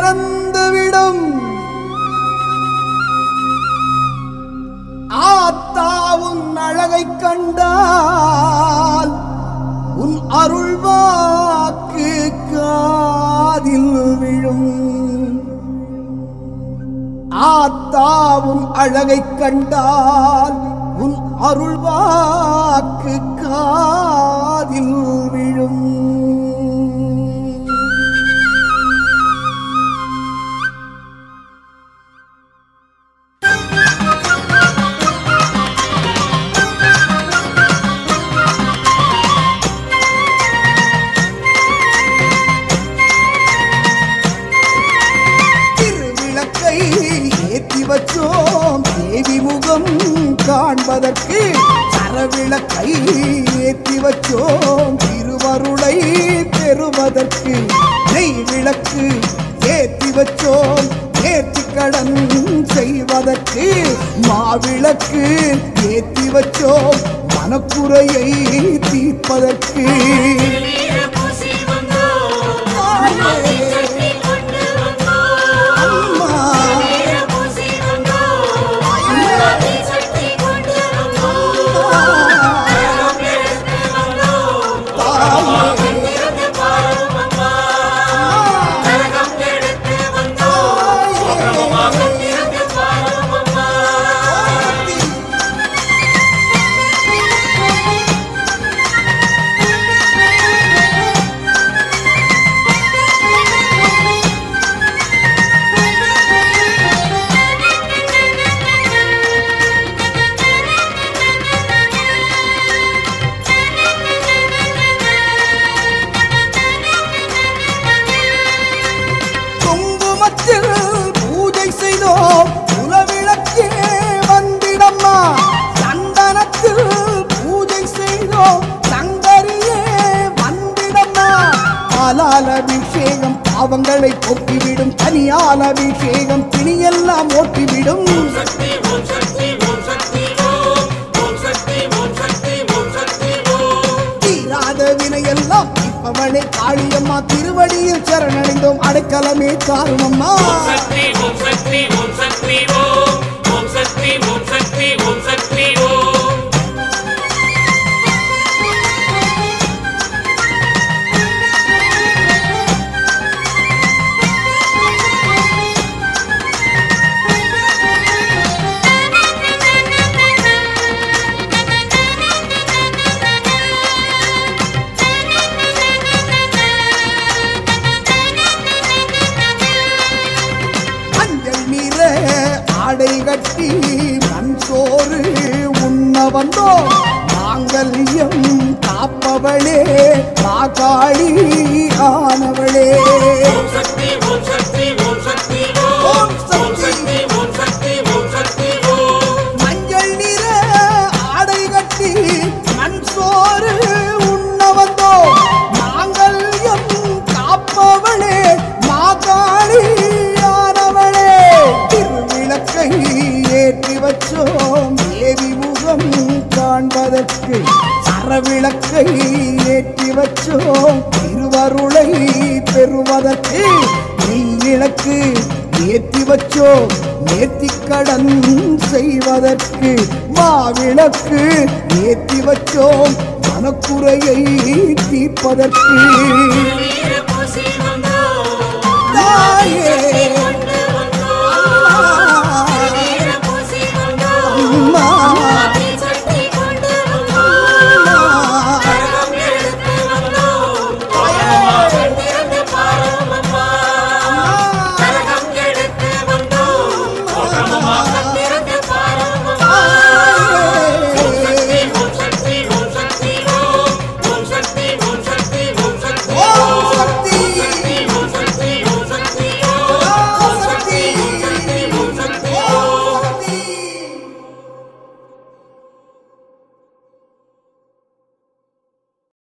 மறந்துவிடும் ஆத்தா உன் அழகை கண்டால் உன் அருள் வாக்கு காதில் விழும் ஆத்தா உன் அழகை கண்டால் உன் அருள் வாக்கு காதில் விழும் திருவிளக்கை ஏற்றி வச்சோம் தேவி முகம் காண்பதற்கு சரவிளக்கை ஏற்றி வச்சோம் திருவருளை பெறுவதற்கு நெய் விளக்கு ஏற்றி வச்சோம் ஏற்றி கடன் செய்வதற்கு மாவிளக்கு ஏற்றி வச்சோம் மனக்குறையை தீர்ப்பதற்கு பூசி வந்தோம் அம்மாவை சக்தி கொண்டு வந்தோம் அம்மா பூசி வந்தோம் அம்மாவை சக்தி கொண்டு வந்தோம் கரகம் எடுத்து வந்தோம் கண்ணிருந்து பாரும் அம்மா கரகம் எடுத்து வந்தோம் கண்ணிருந்து பாரும் அம்மா குங்குமத்தில் பூஜை செய்தோம் குலவிளக்கே வந்திடம்மா சந்தனத்தில் பூஜை செய்தோம் சங்கரியே வந்திடம்மா பாலால் அபிஷேகம் பாவங்களை போக்கிவிடும் தனியால் அபிஷேகம் பிணியெல்லாம் ஓட்டிவிடும் சக்தி ஓம் சக்தி ஓம் சக்தி ஓம் ஓம் சக்தி ஓம் சக்தி ஓம் சக்தி ஓம் தீராத வினையெல்லாம் இப்பவளே காளியம்மா திருவடியில் சரணடைந்தோம் அடைக்கலமே காரணம்மா சக்தி ஓம் சக்தி ஓம் சக்தி ஓம் ஓம் சக்தி ஓம் சக்தி ஓம் சக்தி ஓம் மஞ்சள் நீர ஆடை கட்டி மண் சோறு உண்ண வந்தோம் மாங்கல்யம் காப்பவளே மாகாளி ஆனவளே ஓம் சக்தி ஓம் சக்தி ஓம் சக்தி ஓம் ஓம் ஓம் சக்தி ஓம் சக்தி ஓம் சக்தி ஓம் மஞ்சள் நீர ஆடை கட்டி மண் சோறு உண்ண வந்தோம் மாங்கல்யம் காப்பவளே மாகாளி ஆனவளே திருவிளக்கை ஏற்றி வச்சோம் தேவி முகம் காண்பதற்கு சரவிளக்கை ஏற்றி வச்சோம் திருவருளை பெறுவதற்கு நீ விளக்கு ஏற்றி வச்சோம் நேர்த்திக் கடன் செய்வதற்கு மாவிளக்கு ஏற்றி வச்சோம் மனக்குறையை தீர்ப்பதற்கு வீர